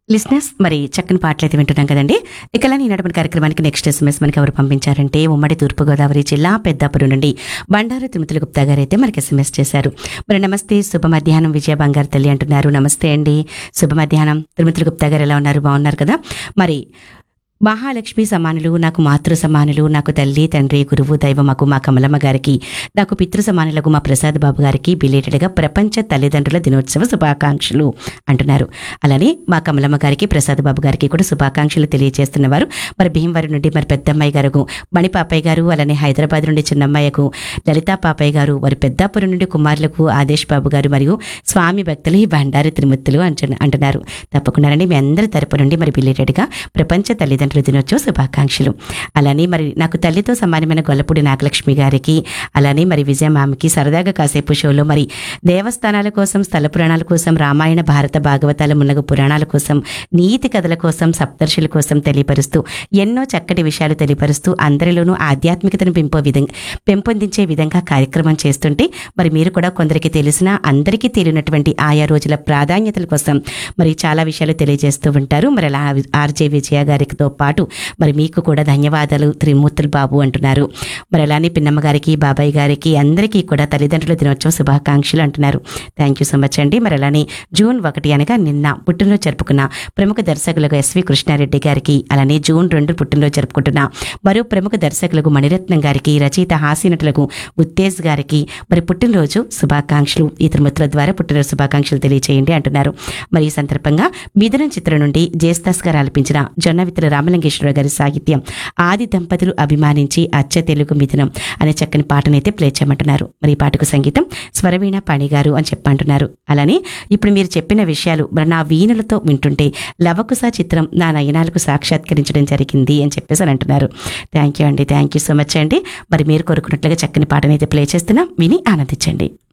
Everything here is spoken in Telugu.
లిస్నర్స్ మరి చక్కని పాటలు అయితే వింటున్నాం కదండి ఇక ఈనాటి కార్యక్రమానికి నెక్స్ట్ ఎస్ఎంఎస్ మనకి ఎవరు పంపించారంటే ఉమ్మడి తూర్పుగోదావరి జిల్లా పెద్దాపురం నుండి బండారు తిరుమతుల గుప్తా గారు అయితే మనకి ఎస్ఎంఎస్ చేశారు మరి నమస్తే శుభ మధ్యాహ్నం విజయ బంగారు తల్లి అంటున్నారు నమస్తే అండి శుభ మధ్యాహ్నం తిరుమతుల గుప్తా గారు ఎలా ఉన్నారు బాగున్నారు కదా మరి మహాలక్ష్మి సమానులు నాకు మాతృ సమానులు నాకు తల్లి తండ్రి గురువు దైవమకు మా కమలమ్మ గారికి నాకు పితృ సమానులకు మా ప్రసాద్ బాబు గారికి బిలేటెడ్గా ప్రపంచ తల్లిదండ్రుల దినోత్సవ శుభాకాంక్షలు అంటున్నారు అలానే మా కమలమ్మ గారికి ప్రసాద్ బాబు గారికి కూడా శుభాకాంక్షలు తెలియజేస్తున్నవారు మరి భీమవరం నుండి మరి పెద్దమ్మాయి గారు మణి పాపయ్య గారు అలానే హైదరాబాద్ నుండి చిన్నమ్మాయికు లలితా పాపయ్య గారు వారి పెద్దాపురం నుండి కుమారులకు ఆదేశ్ బాబు గారు మరియు స్వామి భక్తులు ఈ బండారు తిరుమతులు అంటు అంటున్నారు తప్పకుండానండి మీ అందరి తరపు నుండి మరి బిలేటెడ్గా ప్రపంచ తల్లిదండ్రుల దినోత్సవ శుభాకాంక్షలు అలానే మరి నాకు తల్లితో సమానమైన గొల్లపూడి నాగలక్ష్మి గారికి అలానే మరి విజయ మామకి సరదాగా కాసేపు షోలో మరి దేవస్థానాల కోసం స్థల పురాణాల కోసం రామాయణ భారత భాగవతాల మున్నగు పురాణాల కోసం నీతి కథల కోసం సప్తర్షుల కోసం తెలియపరుస్తూ ఎన్నో చక్కటి విషయాలు తెలియపరుస్తూ అందరిలోనూ ఆధ్యాత్మికతను పెంపో విధంగా పెంపొందించే విధంగా కార్యక్రమం చేస్తుంటే మరి మీరు కూడా కొందరికి తెలిసిన అందరికీ తెలియనటువంటి ఆయా రోజుల ప్రాధాన్యతల కోసం మరి చాలా విషయాలు తెలియజేస్తూ ఉంటారు మరి అలా ఆర్జే విజయ గారితో పాటు మరి మీకు కూడా ధన్యవాదాలు త్రిమూర్తులు బాబు అంటున్నారు మరి అలానే పిన్నమ్మ గారికి బాబాయ్ గారికి అందరికీ కూడా తల్లిదండ్రుల దినోత్సవ శుభాకాంక్షలు అంటున్నారు థ్యాంక్ యూ సో మచ్ అండి మరి అలానే జూన్ ఒకటి అనగా నిన్న పుట్టినరోజు జరుపుకున్న ప్రముఖ దర్శకులకు ఎస్వి కృష్ణారెడ్డి గారికి అలానే జూన్ రెండు పుట్టినరోజు జరుపుకుంటున్న మరో ప్రముఖ దర్శకులకు మణిరత్నం గారికి రచయిత హాస్యనటులకు ఉత్తేజ్ గారికి మరి పుట్టినరోజు శుభాకాంక్షలు ఈ త్రిమూర్తుల ద్వారా పుట్టినరోజు శుభాకాంక్షలు తెలియచేయండి అంటున్నారు మరి ఈ సందర్భంగా మిథునం చిత్రం నుండి జేస్తాస్ గారు ఆలపించిన జొన్నవిత్తుల రామలింగేశ్వర గారి సాహిత్యం ఆది దంపతులు అభిమానించి అచ్చ తెలుగు మిథునం అనే చక్కని పాటనైతే ప్లే చేయమంటున్నారు మరి ఈ పాటకు సంగీతం స్వరవీణ పాణి గారు అని చెప్పంటున్నారు అలానే ఇప్పుడు మీరు చెప్పిన విషయాలు మరి నా వీణులతో వింటుంటే లవకుశ చిత్రం నా నయనాలకు సాక్షాత్కరించడం జరిగింది అని చెప్పేసి అని అంటున్నారు థ్యాంక్ యూ అండి థ్యాంక్ యూ సో మచ్ అండి మరి మీరు కోరుకున్నట్లుగా చక్కని పాటనైతే ప్లే చేస్తున్నాం విని ఆనందించండి